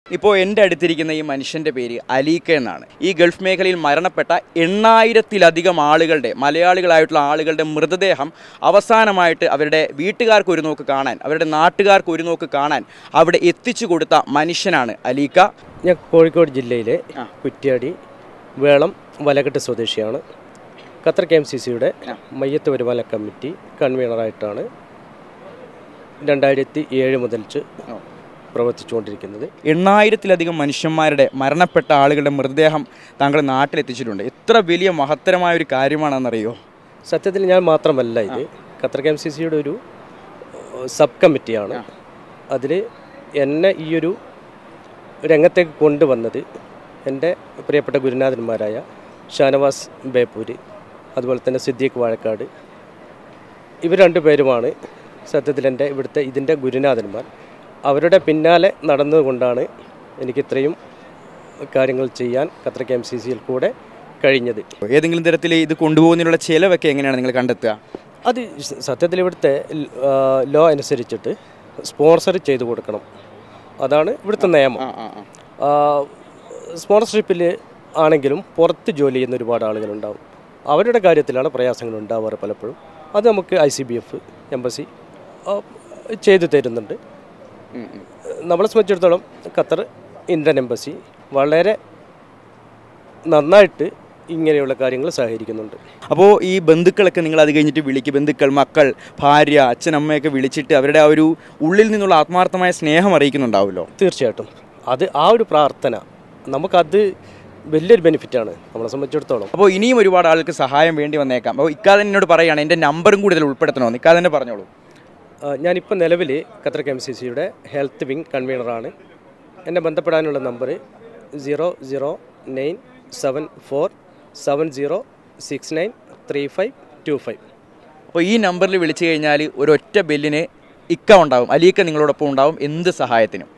ഇപ്പോൾ എൻ്റെ അടുത്തിരിക്കുന്ന ഈ മനുഷ്യൻ്റെ പേര് അലീക്ക എന്നാണ് ഈ ഗൾഫ് മേഖലയിൽ മരണപ്പെട്ട എണ്ണായിരത്തിലധികം ആളുകളുടെ മലയാളികളായിട്ടുള്ള ആളുകളുടെ മൃതദേഹം അവസാനമായിട്ട് അവരുടെ വീട്ടുകാർക്ക് ഒരു നോക്ക് കാണാൻ അവരുടെ നാട്ടുകാർക്ക് ഒരു നോക്ക് കാണാൻ അവിടെ എത്തിച്ചു കൊടുത്ത മനുഷ്യനാണ് അലീക്ക ഞാൻ കോഴിക്കോട് ജില്ലയിലെ ആ. കുറ്റ്യാടി വേളം വലകെട്ട് സ്വദേശിയാണ് ഖത്തർ കെ എം സി സിയുടെ ആ. മയ്യത്ത് വരുമാന കമ്മിറ്റി കൺവീനറായിട്ടാണ് രണ്ടായിരത്തി ഏഴ് മുതൽ ഓ. പ്രവർത്തിച്ചുകൊണ്ടിരിക്കുന്നത് എണ്ണായിരത്തിലധികം മനുഷ്യന്മാരുടെ മരണപ്പെട്ട ആളുകളുടെ മൃതദേഹം താങ്കൾ നാട്ടിലെത്തിച്ചിട്ടുണ്ട് എത്ര വലിയ മഹത്തരമായ ഒരു കാര്യമാണെന്നറിയോ സത്യത്തിൽ ഞാൻ മാത്രമല്ല ഇത് ഖത്തർ കെ എം സി സിയുടെ ഒരു ഏഹ്, സബ് കമ്മിറ്റിയാണ് അതിൽ എന്നെ ഈ ഒരു രംഗത്തേക്ക് കൊണ്ടുവന്നത് എൻ്റെ പ്രിയപ്പെട്ട ഗുരുനാഥന്മാരായ ഷാനവാസ് ബേപ്പൂര് അതുപോലെ തന്നെ സിദ്ദീഖ് വാഴക്കാട് ഇവർ രണ്ടുപേരുമാണ് സത്യത്തിൽ എൻ്റെ ഇവിടുത്തെ ഇതിൻ്റെ ഗുരുനാഥന്മാർ അവരുടെ പിന്നാലെ നടന്നുകൊണ്ടാണ് എനിക്ക് ഇത്രയും കാര്യങ്ങൾ ചെയ്യാൻ ഖത്തർ കെ എം സി സിയിൽ കൂടെ കഴിഞ്ഞത് ഏതെങ്കിലും തരത്തിൽ ഇത് കൊണ്ടുപോകുന്നതിനുള്ള ചിലവൊക്കെ എങ്ങനെയാണ് നിങ്ങൾ കണ്ടെത്തുക അത് സ- സത്യത്തിൽ ഇവിടുത്തെ ലോ അനുസരിച്ചിട്ട് സ്പോൺസർ ചെയ്തു കൊടുക്കണം അതാണ് ഇവിടുത്തെ നിയമം സ്പോൺസർഷിപ്പിൽ ആണെങ്കിലും പുറത്ത് ജോലി ചെയ്യുന്ന ഒരുപാട് ആളുകളുണ്ടാവും അവരുടെ കാര്യത്തിലാണ് പ്രയാസങ്ങൾ ഉണ്ടാവാറ് പലപ്പോഴും അത് നമുക്ക് I C B F embassy ചെയ്തു തരുന്നുണ്ട് നമ്മളെ സംബന്ധിച്ചിടത്തോളം ഖത്തർ ഇന്ത്യൻ എംബസി വളരെ നന്നായിട്ട് ഇങ്ങനെയുള്ള കാര്യങ്ങൾ സഹകരിക്കുന്നുണ്ട് അപ്പോൾ ഈ ബന്ധുക്കളൊക്കെ നിങ്ങൾ അത് കഴിഞ്ഞിട്ട് വിളിക്കും ബന്ധുക്കൾ മക്കൾ ഭാര്യ അച്ഛൻ അമ്മയൊക്കെ വിളിച്ചിട്ട് അവരുടെ ആ ഒരു ഉള്ളിൽ നിന്നുള്ള ആത്മാർത്ഥമായ സ്നേഹം അറിയിക്കുന്നുണ്ടാവുമല്ലോ തീർച്ചയായിട്ടും അത് ആ ഒരു പ്രാർത്ഥന നമുക്കത് വലിയൊരു ബെനിഫിറ്റാണ് നമ്മളെ സംബന്ധിച്ചിടത്തോളം അപ്പോൾ ഇനിയും ഒരുപാട് ആൾക്ക് സഹായം വേണ്ടി വന്നേക്കാം അപ്പോൾ ഇക്കാതെ എന്നോട് പറയുകയാണ് എൻ്റെ നമ്പറും കൂടുതൽ ഉൾപ്പെടുത്തണമെന്ന് ഇക്കാതെ തന്നെ പറഞ്ഞോളൂ ആ, ഞാനിപ്പോൾ നിലവിൽ ഖത്തർ കെ എം സി സിയുടെ ഹെൽത്ത് വിങ് കൺവീനറാണ് എന്നെ ബന്ധപ്പെടാനുള്ള number zero zero nine seven four seven zero six nine three five two five അപ്പോൾ ഈ നമ്പറിൽ വിളിച്ചു കഴിഞ്ഞാൽ ഒരൊറ്റ ബെല്ലിന് ഇക്ക ഉണ്ടാവും അലീക്ക നിങ്ങളോടൊപ്പം ഉണ്ടാവും എന്ത് സഹായത്തിനും